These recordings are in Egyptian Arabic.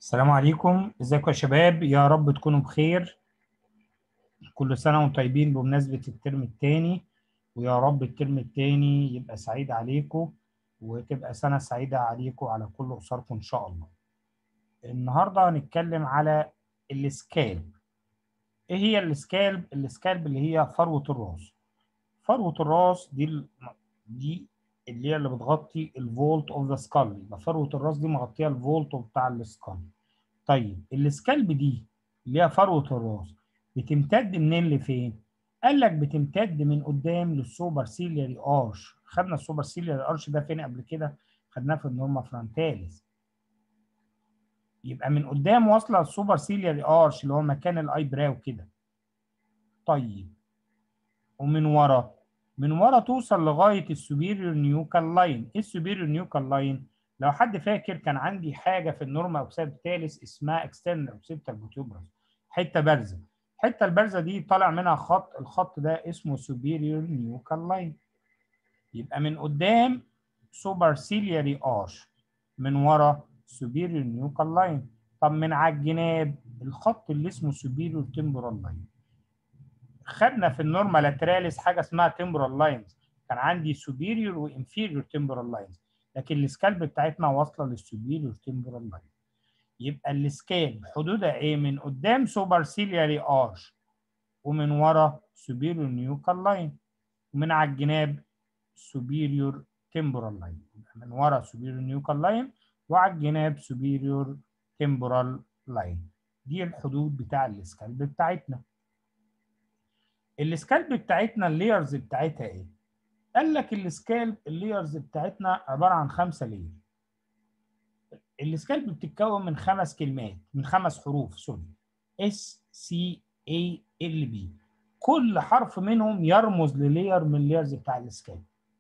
السلام عليكم ازيكم يا شباب يا رب تكونوا بخير كل سنة وانتم طيبين بمناسبة الترم الثاني ويا رب الترم الثاني يبقى سعيد عليكم وتبقى سنة سعيدة عليكم على كل أسركم إن شاء الله النهاردة هنتكلم على السكالب ايه هي السكالب السكالب اللي هي فروة الراس فروة الراس دي ال... دي اللي هي اللي بتغطي الفولت اوف ذا سكال يبقى فروه الراس دي مغطيه الفولت بتاع السكال طيب السكالب دي اللي هي فروه الراس بتمتد منين لفين قال لك بتمتد من قدام للسوبر سيلياري ارش خدنا السوبر سيلياري ارش ده فين قبل كده خدناه في النورما فرونتاليس يبقى من قدام واصله السوبر سيلياري ارش اللي هو مكان الاي براو كده طيب ومن ورا من ورا توصل لغايه السوبيريور نيوكال لاين ايه السوبيريور نيوكال لاين لو حد فاكر كان عندي حاجه في النورما اوكسيد الثالث اسمها اكسترنال اوكسيبتال بوتيوبرس حته بارزه الحته البارزه دي طالع منها خط الخط ده اسمه سوبيريور نيوكال لاين يبقى من قدام سوبر سيلياري ارش من ورا سوبيريور نيوكال لاين طب من على الجناب الخط اللي اسمه سوبيريور تمبورال لاين خدنا في النورما لاتراليس حاجه اسمها تمبرال لاينز كان عندي سوبيريور وانفيريور تمبرال لاينز لكن السكالب بتاعتنا واصله للسوبيريور تمبرال لاين يبقى السكالب حدودها ايه من قدام سوبر سيلياري ارش ومن ورا سوبيريور نيوكال لاين ومن على الجناب سوبيريور تمبرال لاين من ورا سوبيريور نيوكال لاين وعلى الجناب سوبيريور تمبرال لاين دي الحدود بتاع السكالب بتاعتنا السكالب بتاعتنا اللايرز بتاعتها ايه؟ قال لك السكالب اللايرز بتاعتنا عباره عن خمسه لاير. السكالب بتتكون من خمس كلمات من خمس حروف سوري اس سي اي ال بي كل حرف منهم يرمز للاير من اللايرز بتاع السكالب.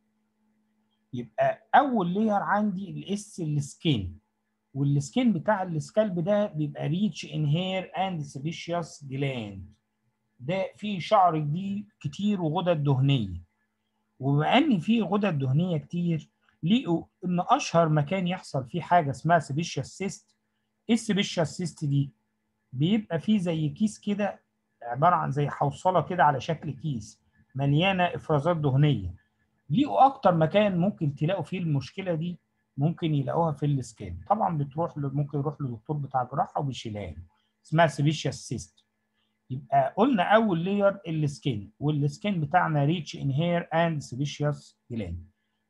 يبقى اول لاير عندي الاس السكين والسكين بتاع السكالب ده بيبقى ريتش ان هير اند سبيشيوس جلاند ده فيه شعر جديد كتير وغدد دهنيه وبما ان فيه غدد دهنيه كتير لقوا ان اشهر مكان يحصل فيه حاجه اسمها سبيشيال سيست ايه السبيشيال سيست دي بيبقى فيه زي كيس كده عباره عن زي حوصله كده على شكل كيس مليانه افرازات دهنيه لقوا اكتر مكان ممكن تلاقوا فيه المشكله دي ممكن يلاقوها في السكان طبعا بتروح ممكن يروح للدكتور بتاع جراحه وبيشيلها اسمها سبيشيال سيست يبقى قلنا اول لاير السكين والسكين بتاعنا ريتش ان هير اند سبيشيوس جلاند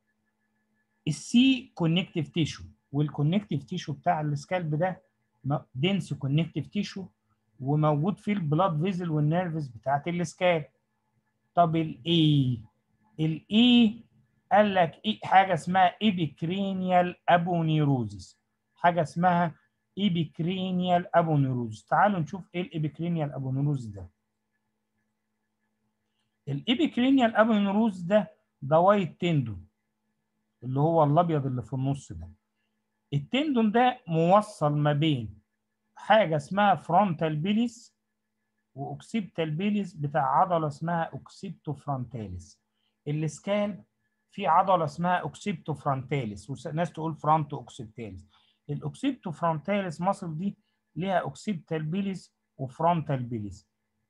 السي كونكتيف تيشو والكونكتيف تيشو بتاع السكالب ده دنس كونكتيف تيشو وموجود فيه البلاد فيزل والنيرفز بتاعت السكالب طب الاي الاي قال لك ايه حاجه اسمها ايبيكرينيال ابونيروزيس حاجه اسمها ايبيكرينيال ابونيروز تعالوا نشوف ايه الايبيكرينيال ابونيروز ده الايبيكرينيال ابونيروز ده ده وايت تندون اللي هو الابيض اللي في النص ده التندون ده موصل ما بين حاجه اسمها فرونتال بيليس واوكسيبتال بيليس بتاع عضله اسمها اوكسيبتو فرونتاليس السكالب في عضله اسمها اوكسيبتو فرونتاليس وناس تقول فرونتو اوكسيبتاليس الاوكسيبتو فرونتاليس ماسل دي ليها اوكسيبتال بيليس وفرونتال بيليس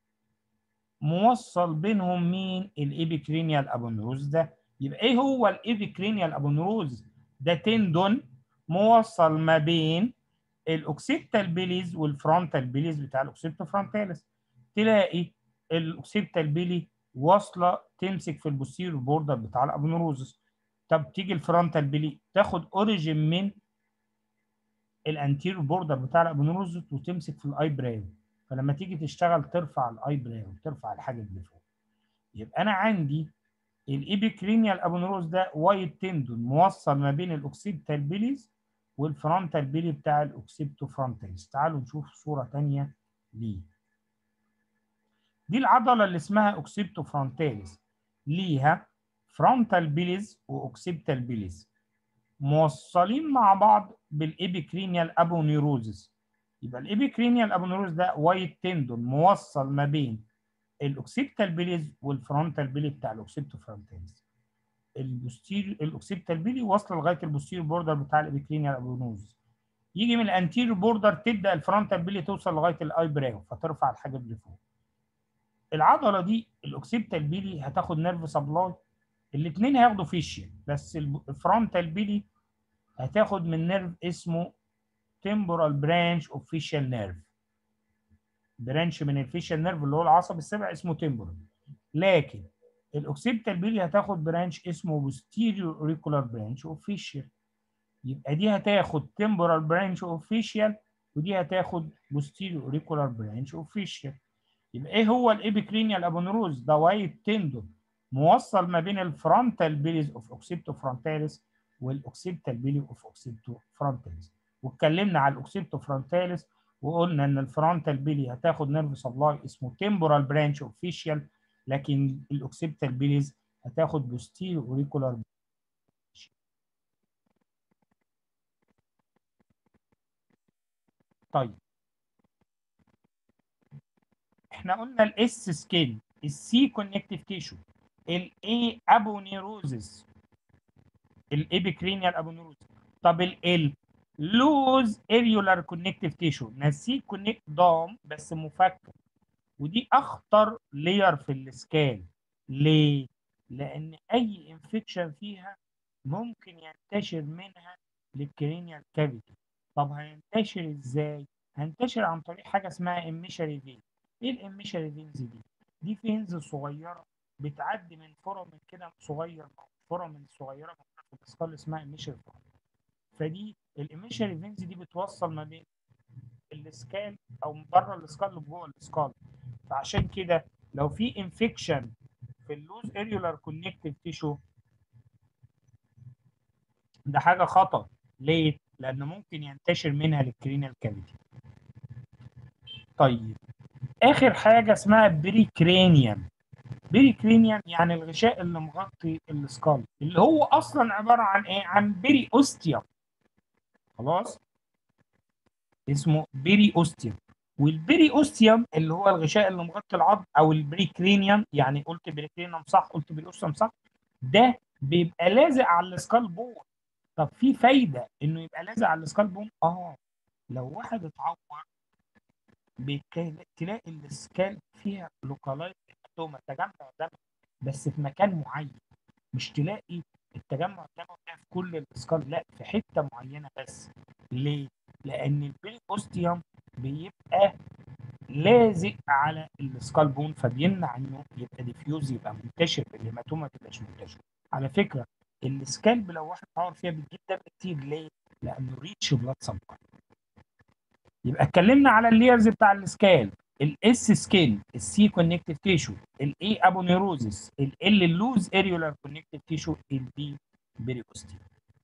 موصل بينهم مين الايبيكرينيال ابونيروز ده يبقى ايه هو الايبيكرينيال ابونيروز ده تندون موصل ما بين الاوكسيبتال بيليز والفرونتال بيليز بتاع الاوكسيبتو فرونتاليس تلاقي الاوكسيبتال بيلي واصله تمسك في البوستيريور بوردر بتاع الابونيروزس طب تيجي الفرونتال بيلي تاخد اوريجين من الانتيريور بوردر بتاع الابونيروز وتمسك في الاي براو فلما تيجي تشتغل ترفع الاي براو ترفع الحاجب اللي فوق يبقى انا عندي الايبيكرينيال ابونيروز ده وايت تندون موصل ما بين الاوكسيبتال بيليز والفرونتال بيلي بتاع الاوكسيبتو فرونتاليس تعالوا نشوف صوره ثانيه ليه دي العضله اللي اسمها اوكسيبتو فرونتاليس ليها فرونتال بيليز واوكسيبتال بيليز موصلين مع بعض بالايبيكرينيال ابونيروزس يبقى الايبيكرينيال ابونيروز ده وايت تندون موصل ما بين الاوكسيبتال بيليز والفرونتال بيلي بتاع الاوكسيبتو فرونتاليس البوستير الاوكسيبتال بيلي واصله لغايه البوستير بوردر بتاع الابيكرينيال ابونوز يجي من الانتيريور بوردر تبدا الفرونتال بيلي توصل لغايه الاي براو فترفع الحاجب لفوق العضله دي الاوكسيبتال بيلي هتاخد نيرف سبلاي الاثنين هياخدوا فيشيال بس الفرونتال بيلي هتاخد من نيرف اسمه temporal branch of facial nerve برانش من الفيشال نيرف اللي هو العصب السابع اسمه تمبورال لكن الاوكسيبتال بيلي هتاخد برانش اسمه posterior auricular branch of facial يبقى دي هتاخد temporal branch of facial ودي هتاخد posterior auricular branch of facial يبقى ايه هو الابيكرينيال ابونروز ده وايت تندون موصل ما بين الفرونتال بيليز اوف اوكسيبتو فرونتاليس والاوكسيبتال بيلي اوف اوكسيبتو فرونتاليس واتكلمنا على الاوكسيبتو فرونتاليس وقلنا ان الفرونتال بيلي هتاخد نيرف سبلاي اسمه تمبورال برانش اوف فيشيال لكن الاوكسيبتال بيليز هتاخد بوستيريو اوريكولار طيب احنا قلنا الاس سكين السي كونكتيف تيشو الاي ابونيروزس الابيكرينيال ابونيروزس طب ال لوز اريولار كونكتيف تيشو نسيج كونكت ضام بس مفكك ودي اخطر لير في السكان ليه؟ لان اي انفكشن فيها ممكن ينتشر منها للكرينيال كافيتي طب هينتشر ازاي؟ هينتشر عن طريق حاجه اسمها اميشري فين ايه الاميشري فينز دي؟ دي فينز صغيره بتعدي من فورامين كده صغير فورامين صغيره في الاسكال اسمها اميشري فورامين فدي الاميشري فينز دي بتوصل ما بين الاسكال او بره الاسكال وجوه الاسكال فعشان كده لو في انفكشن في اللوز اريولار كونكتيف تيشو ده حاجه خطر ليه؟ لان ممكن ينتشر منها للكرينال كافيتي طيب اخر حاجه اسمها بريكرينيوم بريكرينيوم يعني الغشاء اللي مغطي السكال اللي هو اصلا عباره عن ايه عن بري اوستيوم خلاص اسمه بري اوستيوم والبري اوستيوم اللي هو الغشاء اللي مغطي العظم او البريكرينيوم يعني قلت بريكرينيوم صح قلت بري اوستيوم صح ده بيبقى لازق على السكال بون طب في فايده انه يبقى لازق على السكال بون اه لو واحد اتعور تلاقي السكال فيها لوكالايز هيماتوما تجمع دم بس في مكان معين مش تلاقي التجمع الدموي ده في كل الاسكال لا في حته معينه بس ليه؟ لان البري اوستيوم بيبقى لازق على السكال بون فبيمنع انه يبقى ديفيوز يبقى منتشر الهيماتوما ما تبقاش منتشر على فكره السكالب لو واحد اتعور فيها بتجيب دم كتير ليه؟ لانه ريتش بلاد سبلاي يبقى اتكلمنا على الليرز بتاع السكال الاس سكين السي كونكتيف تيشو الاي ابونيروزس ال اللوز اريولار كونكتيف تيشو البي بيريوستي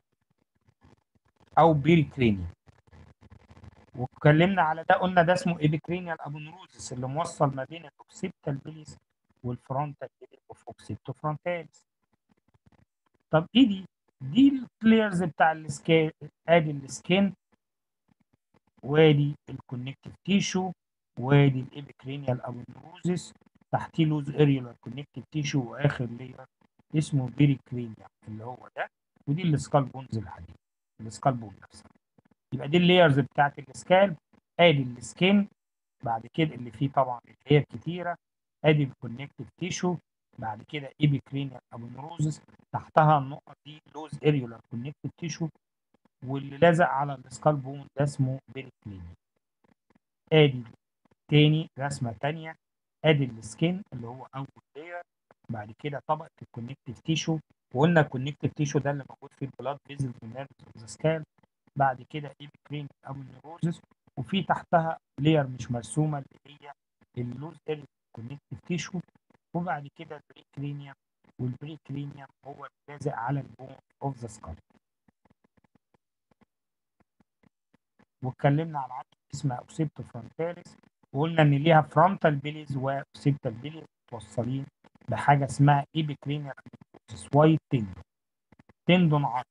او بيريكرينيا واتكلمنا على ده قلنا ده اسمه ايبيكرينيال ابونيروزس اللي موصل ما بين الاوكسيبتال بيليس والفرونتال بيليس اوف اوكسيبتو فرونتاليس طب ايه دي؟ دي الكليرز بتاع السكين ادي السكين وادي الكونكتيف تيشو وادي الابيكرينيال ابونيروزس تحتيه لوز اريولار كونكتيف تيشو واخر لير اسمه بيريكرينيا اللي هو ده ودي السكال بونز الحديد السكال بون نفسها يبقى دي اللايرز بتاعت السكال ادي السكين بعد كده اللي فيه طبعا الهير كتيره ادي الكونكتيف تيشو بعد كده ايبيكرينيال ابونيروزس تحتها النقط دي لوز اريولار كونكتيف تيشو واللي لازق على السكال بون ده اسمه بيريكلينيا ادي تاني رسمه تانية ادي السكين اللي هو اول لاير بعد كده طبقه الكونكتيف تيشو وقلنا الكونكتيف تيشو ده اللي موجود فيه البلاد فيزل نيرفز سكال بعد كده ايبيكرين او النيروزس وفي تحتها لاير مش مرسومه اللي هي اللوز الكونكتيف تيشو وبعد كده البريكرينيوم والبريكرينيوم هو اللازق على البون اوف ذا سكال واتكلمنا على عضله اسمها اوسيبتو فرونتاليس وقلنا ان ليها فرونتال بيليز واوسيبتال بيليز متوصلين بحاجه اسمها ايبيكرينيال وايت تندون تندون عضل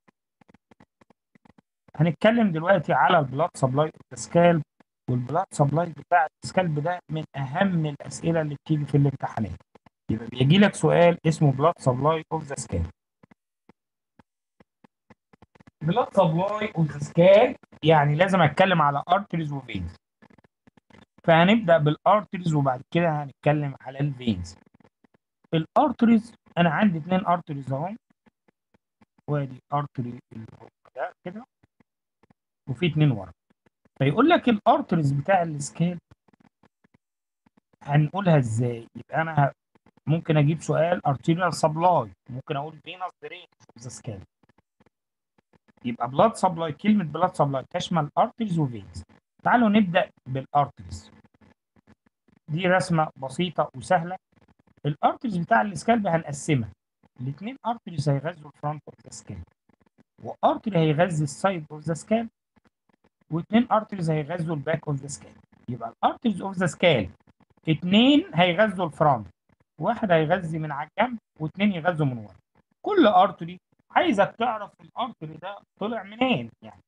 هنتكلم دلوقتي على البلاد سبلاي اوف سكالب والبلاد سبلاي بتاع السكالب ده من اهم الاسئله اللي بتيجي في الامتحانات يبقى بيجي لك سؤال اسمه بلاد سبلاي اوف ذا سكالب بلاد سبلاي اوف ذا سكالب يعني لازم اتكلم على ارتريز وفينز فهنبدا بالارتريز وبعد كده هنتكلم على الفينز الارتريز انا عندي اتنين ارتريز اهو وادي ارتري اللي هو ده كده وفي اتنين ورا فيقول لك الارتريز بتاع السكال هنقولها ازاي يبقى انا ه- ممكن اجيب سؤال arterial supply ممكن اقول venous drainage of the scalp يبقى blood supply كلمة blood supply تشمل arteries وفينز تعالوا نبدأ بالارتريز دي رسمة بسيطة وسهلة الارتريز بتاع السكالب هنقسمها الاثنين ارتريز هيغذوا الفرونت اوف ذا سكالب وارتري هيغذي السايد اوف ذا سكالب واثنين ارتريز هيغذوا الباك اوف ذا سكالب يبقى الارتريز اوف ذا سكالب اثنين هيغذوا الفرونت واحد هيغذي من على الجنب واثنين يغذوا من ورا كل ارتري عايزك تعرف الارتري ده طلع منين يعني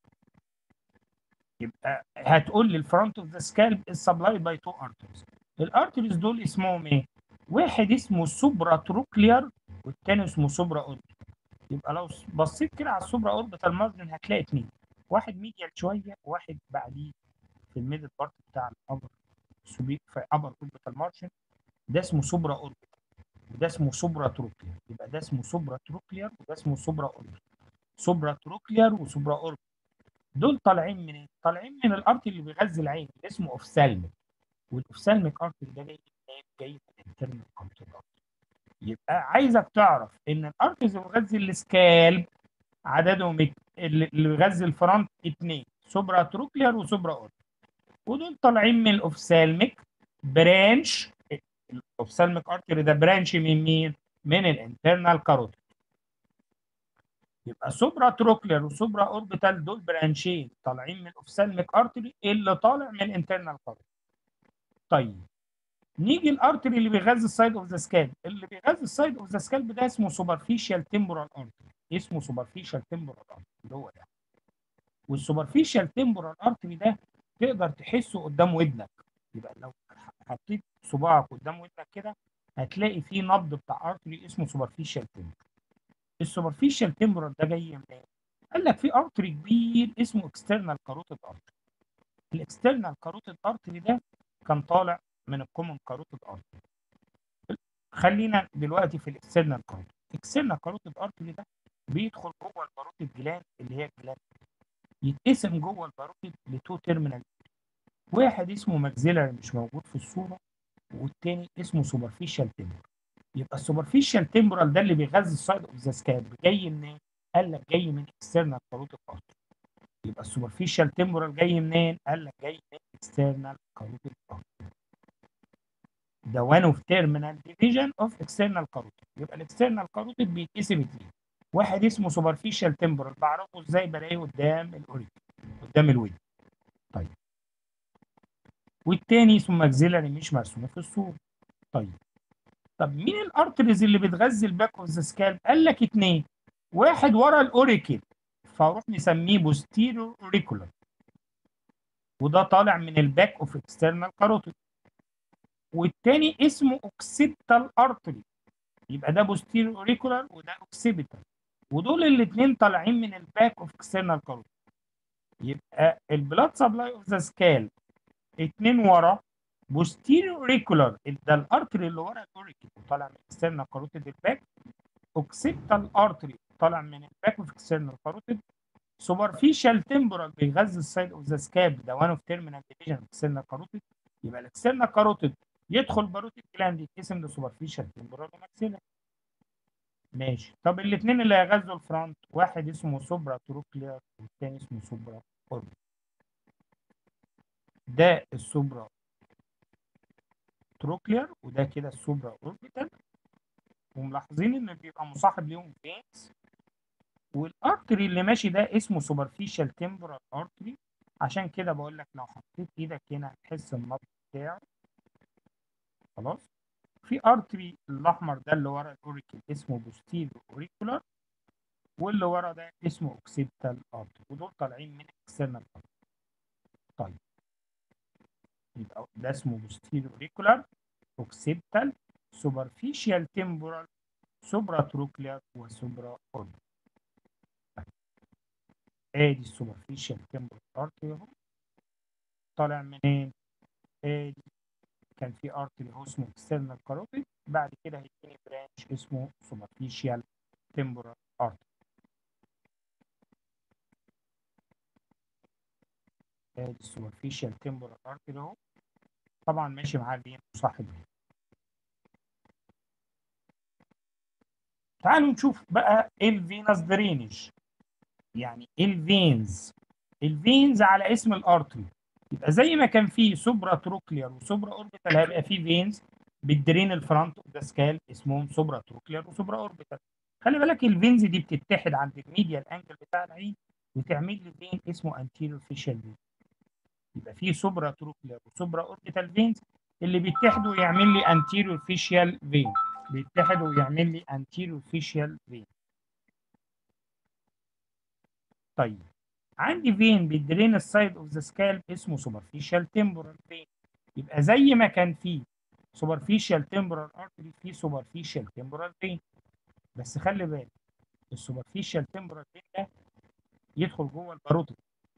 يبقى هتقول لي الفرونت اوف ذا سكالب از سبلايد باي تو ارتريز الارتريز دول اسمهم ايه واحد اسمه سوبرا تروكليار والتاني اسمه سوبرا اوربيتال يبقى لو بصيت كده على السوبرا اوربيتال مارجن هتلاقي اتنين واحد ميديال شويه وواحد بعديه في الميدل بارت بتاع الابر سوبي في ابر اوربيتال مارجن ده اسمه سوبرا اوربيتال وده اسمه سوبرا تروكليار يبقى ده اسمه سوبرا تروكليار وده اسمه سوبرا اوربيتال سوبرا تروكليار وسوبرا اوربيتال دول طالعين منين؟ طالعين من الارتري اللي بيغذي العين اللي اسمه اوفسالميك والاوفسالميك ارتري ده جاي منين؟ جاي من الانترنال ارتري يبقى عايزك تعرف ان الارتريز اللي بيغذي السكالب عددهم ات- اللي اللي بيغذي الفرونت اثنين سوبرا تروكليار وسوبرا اوربيتال ودول طالعين من الاوفسالميك برانش الاوفسالميك ارتري ده برانش من مين؟ من الانترنال كاروتيد يبقى سوبرا تروكلير وسوبرا اوربيتال دول برانشين طالعين من الاوفسالميك ارتري اللي طالع من الانترنال كاروتيد طيب نيجي الارتري اللي بيغذي السايد اوف ذا سكالب اللي بيغذي السايد اوف ذا سكالب ده اسمه سوبرفيشال تمبورال ارتري اسمه سوبرفيشال تمبورال ارتري اللي هو ده والسوبرفيشال تمبورال ارتري ده تقدر تحسه قدام ودنك يبقى لو حطيت صباعك قدام ودنك كده هتلاقي فيه نبض بتاع ارتري اسمه سوبرفيشال تمبورال السوبرفيشال تمبورال ده جاي منين؟ قال لك في ارتري كبير اسمه اكسترنال كاروتيد ارتري الاكسترنال كاروتيد ارتري ده كان طالع من الكومن كاروتيد ارتري خلينا دلوقتي في الاكسترنال كاروتيد الاكسترنال كاروتيد ارتري ده بيدخل جوه الباروتيد جلاند اللي هي الجلاند يتقسم جوه الباروتيد لتو تيرمينال واحد اسمه ماكسيلاري مش موجود في الصوره والتاني اسمه سوبرفيشال تمبورال يبقى السوبرفيشال تمبورال ده اللي بيغذي السايد اوف ذا سكاب جاي منين؟ قال لك جاي من اكسترنال كاروتيد ارتري يبقى السوبرفيشال تمبورال جاي منين؟ قال لك جاي من اكسترنال كاروتيد ارتري ده وان اوف تيرمينال ديفيجن اوف اكسترنال كاروتيد يبقى الاكسترنال كاروتيد بيتقسم اتنين واحد اسمه سوبرفيشال تمبورال بعرفه ازاي بلاقيه قدام الاوريكل قدام الودن طيب والتاني اسمه ماكسيلاري مش مرسوم في الصوره طيب طب مين الارتريز اللي بتغذي الباك اوف ذا سكالب؟ قال لك اتنين واحد ورا الاوريكل فاروح نسميه بوستيرو اوريكولار وده طالع من الباك اوف اكسترنال كاروتيد والتاني اسمه اوكسيبتال ارتري يبقى ده بوستيرو اوريكولار وده اوكسيبتال ودول الاثنين طالعين من الباك اوف اكسترنال كاروتيد يبقى البلاد سبلاي اوف ذا سكال اتنين ورا بوستيريو اوريكولار ده الارتري اللي ورا الاوريكل وطالع من اكسترنال كاروتيد الباك اوكسيبتال ارتري طالع من الباك اوف اكسترنال كاروتيد سوبرفيشال تمبورال بيغذي السايد اوف ذا سكاب ده وان اوف تيرمينال ديفيجن اكسترنال كاروتيد يبقى الاكسترنال كاروتيد يدخل باروتيد جلاند يتقسم لسوبرفيشال تمبورال وماكسيلر ماشي طب الاثنين اللي هيغذوا الفرونت واحد اسمه سوبرا تروكلير والثاني اسمه سوبرا اوربيتال ده السوبرا تروكلير وده كده السوبرا اوربيتال وملاحظين ان بيبقى مصاحب ليهم فينز والارتري اللي ماشي ده اسمه سوبرفيشال تمبرال ارتري عشان كده بقول لك لو حطيت ايدك هنا هتحس النبض بتاعه خلاص في ارتري الاحمر ده اللي ورا الاوريكل اسمه بوستيريو اوريكولار واللي ورا ده اسمه اوكسيبتال ارتري ودول طالعين من اكسترنال طيب يبقى ده اسمه بوستيريو اوريكولار اوكسيبتال سوبرفيشال تمبورال سوبرا تروكلير وسوبرا اوربيتال ادي السوبرفيشال تمبرال ارتري اهو طالع منين؟ ادي كان في ارتري اهو اسمه اكسترنال كاروتيد بعد كده هيديني برانش اسمه سوبرفيشال تمبرال ارتري ادي السوبرفيشال تمبرال ارتري اهو طبعا ماشي معاه الفين وصاحب تعالوا نشوف بقى ايه الفينس درينج يعني ايه الفينز الفينز على اسم الارتري يبقى زي ما كان في سوبرا تروكلير وسوبرا اوربيتال هيبقى في فينز بالدرين الفرونت اوف ذا سكال اسمهم سوبرا تروكلير وسوبرا اوربيتال خلي بالك الفينز دي بتتحد عند الميديال انجل بتاع العين وتعمل لي فين اسمه انتيريور فيشال فين يبقى في سوبرا تروكلير وسوبرا اوربيتال فينز اللي بيتحدوا يعمل لي انتيريور فيشال فين بيتحدوا ويعمل لي انتيريور فيشال فين طيب عندي فين بيدرين السايد اوف ذا سكالب اسمه سوبرفيشال تمبورال فين يبقى زي ما كان في سوبرفيشال تمبورال ارتري في سوبرفيشال تمبورال فين بس خلي بالك السوبرفيشال تمبورال فين ده يدخل جوه الباروتيد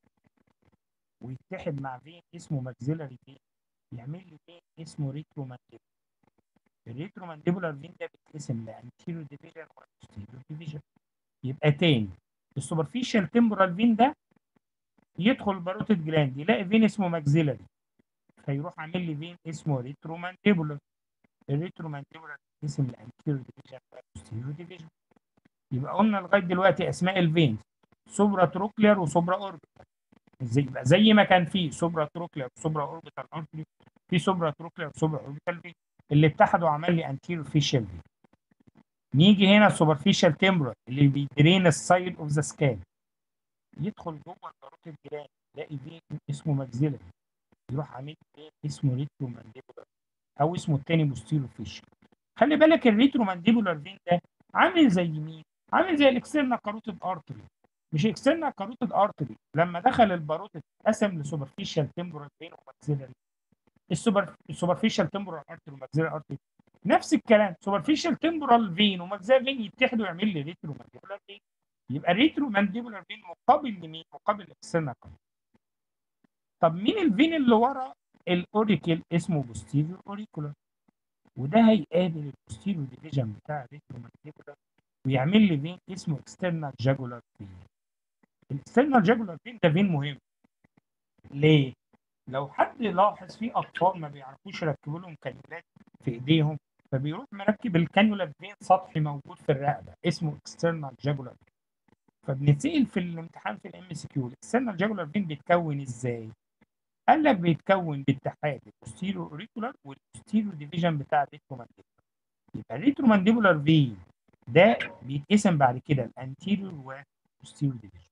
ويتحد مع فين اسمه ماكسيلاري فين يعمل لي فين اسمه ريترو مانديبولار الريترو مانديبولار فين ده بيتقسم لانتيريور ديفيجن وبوستيريور ديفيجن يبقى تاني السوبرفيشال تمبورال فين ده يدخل الباروتيد جلاند يلاقي فين اسمه ماكسيلاري فيروح عامل لي فين اسمه ريترو مانديبولار الريترو مانديبولار اسم الانتيريور ديفيجن والبوستيريور ديفيجن يبقى قلنا لغايه دلوقتي اسماء الفينز سوبرا تروكلير وسوبرا اوربيتال زي يبقى زي ما كان في سوبرا تروكلير وسوبرا اوربيتال ارتري في سوبرا تروكلير وسوبرا اوربيتال فين اللي اتحدوا عمل لي انتيريور فيشال فين نيجي هنا السوبرفيشال تمبرال اللي بيدرين السايد اوف ذا سكان يدخل جوه الباروتيد جلاند يلاقي فين اسمه ماكسيلاري يروح عامل فين اسمه ريترو مانديبولار او اسمه الثاني بوستيرو فيشال خلي بالك الريترو مانديبولار فين ده عامل زي مين؟ عامل زي الاكسترنال كاروتيد ارتري مش اكسترنال كاروتيد ارتري لما دخل الباروتيد قسم لسوبرفيشال تمبرال فين وماكسيلاري السوبر السوبرفيشال تمبرال ارتري وماكسيلاري ارتري نفس الكلام سوبرفيشال تمبرال فين وماكسيلاري فين يتحدوا يعمل لي ريترو مانديبولار فين يبقى الريترو مانديبولار فين مقابل لمين؟ مقابل الاكسترنال كاروتيد طب مين الفين اللي ورا الاوريكل اسمه بوستيريور اوريكولار وده هيقابل البوستيريور ديفيجن بتاع الريترو مانديبولار ويعمل لي فين اسمه اكسترنال جاجولار فين الاكسترنال جاجولار فين ده فين مهم ليه؟ لو حد لاحظ في اطفال ما بيعرفوش يركبوا لهم كانيولات في ايديهم فبيروح مركب الكانيولا في فين سطحي موجود في الرقبه اسمه اكسترنال جاجولار فبنتسال في الامتحان في الام اس كيو الاكسترنال جاجولار فين بيتكون ازاي؟ قال لك بيتكون باتحاد البوستيريور اوريكولار والبوستيريور ديفيجن بتاع الريترومانديبولار يبقى الريترومانديبولار فين ده بيتقسم بعد كده الانتيريور والبوستيريور ديفيجن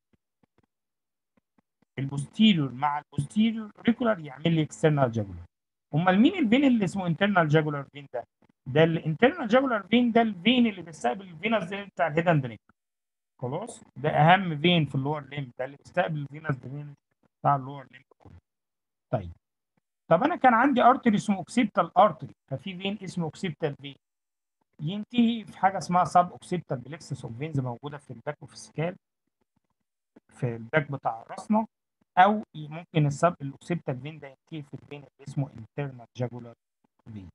البوستيريور مع البوستيريور اوريكولار يعمل لي اكسترنال جاجولار امال مين الفين اللي اسمه انترنال جاجولار فين ده ده الانترنال جاجولار فين ده الفين اللي بيستقبل الفينس درين بتاع الهيد اند نيك خلاص ده اهم فين في اللور ليم ده اللي بيستقبل الفينس درين بتاع اللور ليم كله طيب طب انا كان عندي ارتري اسمه اوكسيبتال ارتري ففي فين اسمه اوكسيبتال فين ينتهي في حاجه اسمها سب اوكسيبتال بلكسس اوف فينز موجوده في الباك اوف سكال في الباك بتاع راسنا او ممكن السب الاوكسيبتال فين ده ينتهي في الفين اللي اسمه انترنال جاجولار فين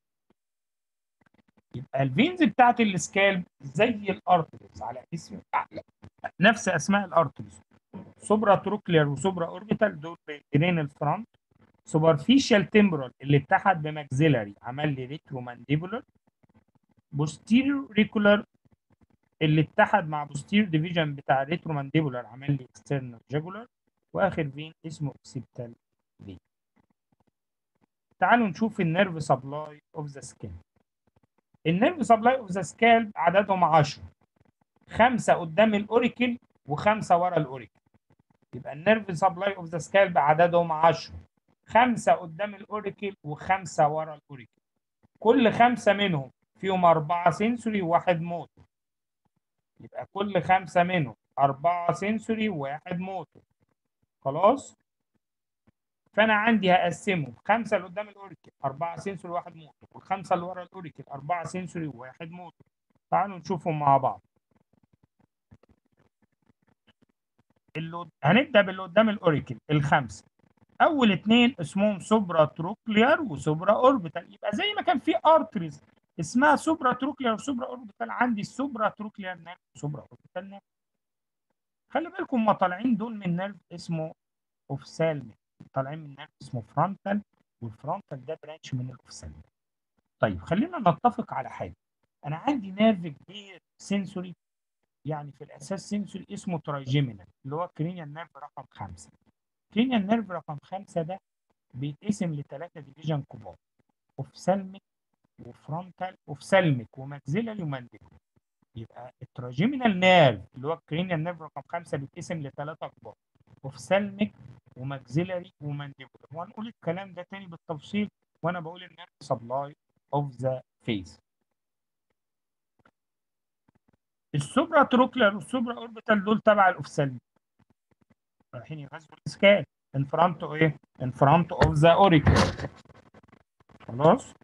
يبقى الفينز بتاعت السكالب زي الارتريز على اسم نفس اسماء الارتريز سوبرا تروكلير وسوبرا اوربيتال دول بين الفرونت سوبرفيشال تمبرال اللي اتحد بماكسيلاري عمل لي ريترو مانديبولار بوستيريور ريكولار اللي اتحد مع بوستيريور ديفيجن بتاع ريترو مانديبولار عمل لي اكسترنال جاجولار واخر فين اسمه اوكسيبتال فين تعالوا نشوف النيرف سبلاي اوف ذا سكين النيرف سبلاي اوف ذا سكالب عددهم 10 خمسه قدام الاوريكل وخمسه ورا الاوريكل يبقى النيرف سبلاي اوف ذا سكالب عددهم 10 خمسه قدام الاوريكل وخمسه ورا الاوريكل كل خمسه منهم فيهم أربعة سنسوري وواحد موتور يبقى كل خمسة منهم أربعة سنسوري وواحد موتور خلاص فأنا عندي هقسمهم خمسة اللي قدام الأوريكل أربعة سنسوري وواحد موتور والخمسة اللي ورا الأوريكل أربعة سنسوري وواحد موتور تعالوا نشوفهم مع بعض اللي هنبدا باللي قدام الاوريكل الخمسه اول اثنين اسمهم سوبرا تروكليار وسوبرا اوربيتال يبقى زي ما كان في ارتريز اسمها سوبرا تروكليار وسوبرا اوربيتال عندي السوبرا تروكليار نيرف وسوبرا اوربيتال نيرف خلي بالكم هم طالعين دول من نيرف اسمه اوفسالميك طالعين من نيرف اسمه فرونتال والفرونتال ده برانش من الاوفسالميك طيب خلينا نتفق على حاجه انا عندي نيرف كبير سنسوري يعني في الاساس سنسوري اسمه ترايجيمينال اللي هو كرينيال نيرف رقم خمسه كرينيال نيرف رقم خمسه ده بيتقسم لثلاثه ديفيجن كبار اوفسالميك وفرونتال اوفسالميك وماكسيلاري ومانديبولار يبقى التراجيمينال نيرف اللي هو الكرينيال نيرف رقم خمسه بيتقسم لثلاثه كبار اوفسالميك وماكسيلاري ومانديبولار وهنقول الكلام ده تاني بالتفصيل وانا بقول النيرف سبلاي اوف ذا فيس السوبرا تروكلر والسوبرا اوربيتال دول تبع الاوفسالميك رايحين يغذوا الاسكان ان فرونت ايه ان فرونت اوف ذا اوريكل خلاص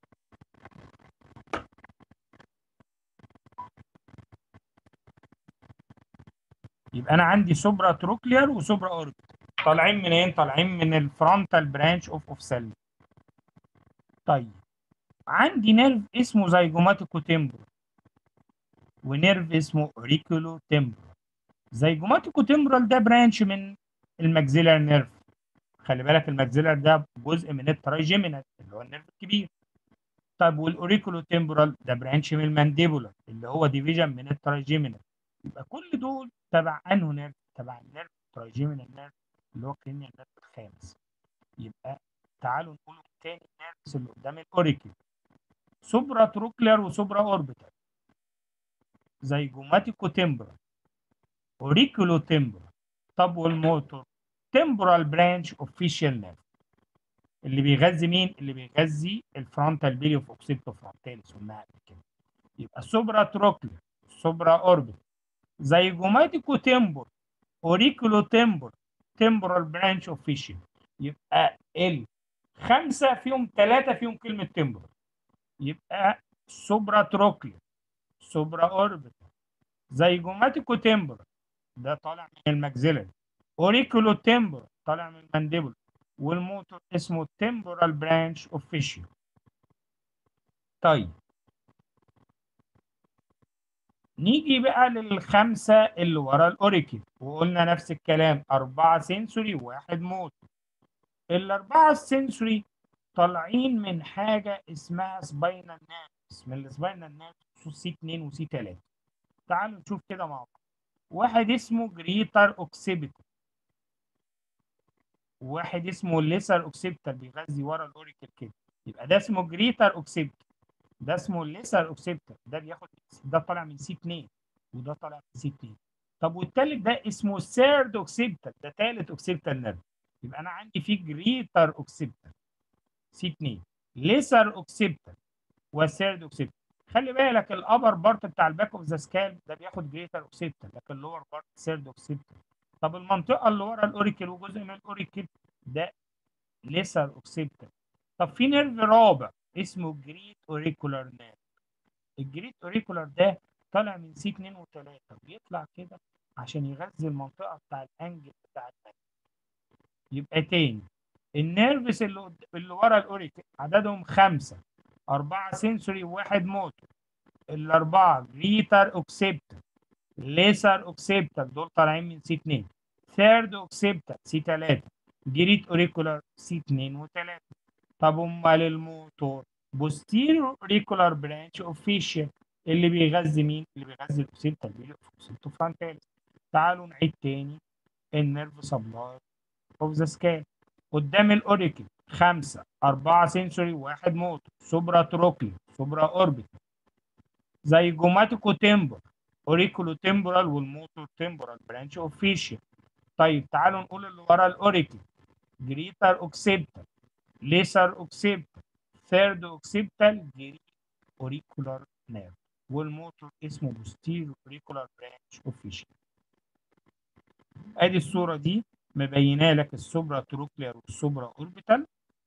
يبقى انا عندي سوبرا تروكلير وسوبرا اوربيتال طالعين منين طالعين من الفرونتال برانش اوف اوفسالميك طيب عندي نيرف اسمه زيجوماتيكو تمبرو ونيرف اسمه اوريكولو تمبرو زيجوماتيكو تمبرال ده برانش من الماكسيلار نيرف خلي بالك الماكسيلار ده جزء من الترايجيمينال اللي هو النيرف الكبير طيب والاوريكولو تمبرال ده برانش من المانديبولار اللي هو ديفيجن من الترايجيمينال يبقى كل دول تبع انه نيرف تبع النيرف الترايجيمينال نيرف اللي هو كرينيال نيرف الخامس يبقى تعالوا نقول تاني النيرفز اللي قدام الاوريكل سوبرا تروكلير وسوبرا اوربيتال زيجوماتيكو تمبرال اوريكولو تمبرال طب والموتور تمبرال برانش اوفيشال نيرف اللي بيغذي مين؟ اللي بيغذي الفرونتال بيلي اوف اوكسيبتو فرونتاليس قلناها قبل كده يبقى سوبرا تروكلير سوبرا اوربيتال زيجوماتيكو تمبر اوريكولو تمبر تمبرال برانش اوفيشال يبقى الخمسه فيهم ثلاثه فيهم كلمه تمبر يبقى سوبرا تروكلير سوبرا اوربيتال زيجوماتيكو تمبر ده طالع من الماكسيلاري اوريكولو تمبر طالع من المانديبل والموتور اسمه تمبرال برانش اوفيشال طيب نيجي بقى للخمسة اللي ورا الأوريكل وقلنا نفس الكلام أربعة سنسوري وواحد موتور الأربعة السنسوري طالعين من حاجة اسمها سباينال نيرفز من السباينال نيرفز سي 2 وسي 3 تعالوا نشوف كده مع بعض واحد اسمه جريتر اوكسيبيتال وواحد اسمه ليسر اوكسيبيتال بيغذي ورا الأوريكل كده يبقى ده اسمه جريتر اوكسيبيتال ده اسمه الليسر اوكسيبتر ده بياخد ده طالع من سي 2 وده طالع من سي 2 طب والتالت ده اسمه سيرد اوكسيبتر ده تالت اوكسيبتر نيرف يبقى انا عندي في جريتر اوكسيبتر سي 2 ليسر اوكسيبتر وسيرد اوكسيبتر خلي بالك الابر بارت بتاع الباك اوف ذا سكال ده بياخد جريتر اوكسيبتر لكن اللور بارت سيرد اوكسيبتر طب المنطقه اللي ورا الاوريكل وجزء من الاوريكل ده ليسر اوكسيبتر طب في نيرف رابع اسمه جريت اوريكولار نيرف الجريت اوريكولار ده طالع من سي 2 و3 بيطلع كده عشان يغذي المنطقه بتاع الانجل بتاع المنجل يبقى تاني النيرفس اللي قد... اللي ورا الاوريكل عددهم خمسه اربعه سنسوري وواحد موتور الاربعه جريتر اوكسيبتر ليسر اوكسيبتر دول طالعين من سي 2 ثيرد اوكسيبتر سي 3 جريت اوريكولار سي 2 و3 طب امال الموتور بوستيريور ريكولار برانش اوفيشال اللي بيغذي مين؟ اللي بيغذي الاوكسيبتال بيلي اوكسيبتو فرونتاليس تعالوا نعيد تاني النيرف سبلاي اوف ذا سكال قدام الاوريكل خمسه اربعه سنسوري وواحد موتور سوبرا تروكلي سوبرا اوربيتال زي جوماتيكو تمبر اوريكولو تمبرال والموتور تمبرال برانش اوفيشال طيب تعالوا نقول اللي ورا الاوريكل جريتر اوكسيبتال ليسر اوكسيبتال ثيرد اوكسيبتال جري اوريكولار نيرف والموتور اسمه بوستيريو اوريكولار برانش اوفيشال ادي الصوره دي مبينه لك السوبرا تروكلير والسوبرا اوربيتال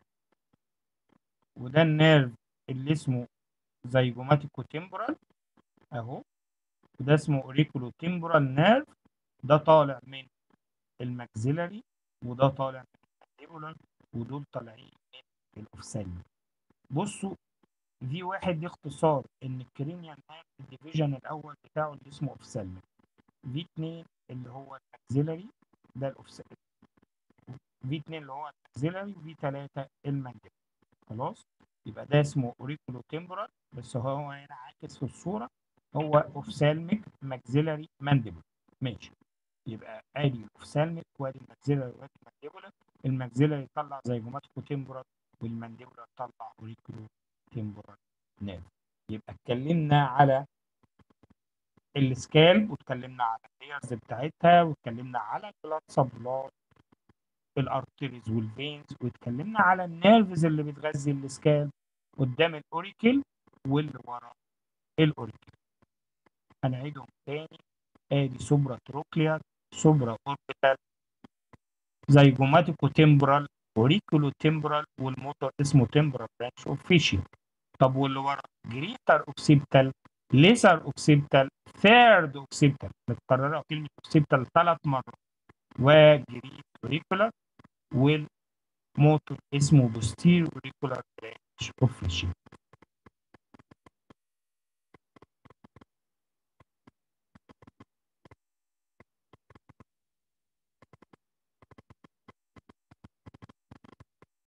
وده النيرف اللي اسمه زيجوماتيكو تمبورال اهو وده اسمه اوريكولو تمبورال نيرف ده طالع من الماكسيلاري وده طالع من المانديبولار ودول طالعين من الاوفسالمي بصوا في واحد دي اختصار ان الكرينيال نيرف الديفيجن الاول بتاعه اللي اسمه اوفسالمي في 2 اللي هو الماكسيلاري ده الاوفسالمي في 2 اللي هو الماكسيلاري وفي 3 المانديبولار خلاص يبقى ده اسمه اوريكولو تمبرال بس هو هنا عاكس في الصوره هو اوفسالميك ماكسيلاري مانديبل ماشي يبقى ادي الاوفسالميك وادي الماكسيلاري وادي المانديبولار الماكسيلاري يطلع زيجوماتيكو تمبرال والمانديبولار يطلع اوريكولو تمبرال نيرف يبقى اتكلمنا على السكالب واتكلمنا على اللايرز بتاعتها واتكلمنا على البلاد سبلاي الارتريز والفينز واتكلمنا على النيرفز اللي بتغذي السكالب قدام الاوريكل واللي ورا الاوريكل هنعيدهم تاني ادي سوبرا تروكليار سوبرا اوربيتال زيجوماتيكو تمبرال اوريكولو تمبرال والموتور اسمه تمبرال برانش اوف فيشيا طب واللي ورا جريتر اوكسيبتال ليسر اوكسيبتال ثيرد اوكسيبتال متكرره كلمه اوكسيبتال ثلاث مرات وجريت اوريكولار والموتور اسمه بوستير اوريكولار برانش اوف فيشيا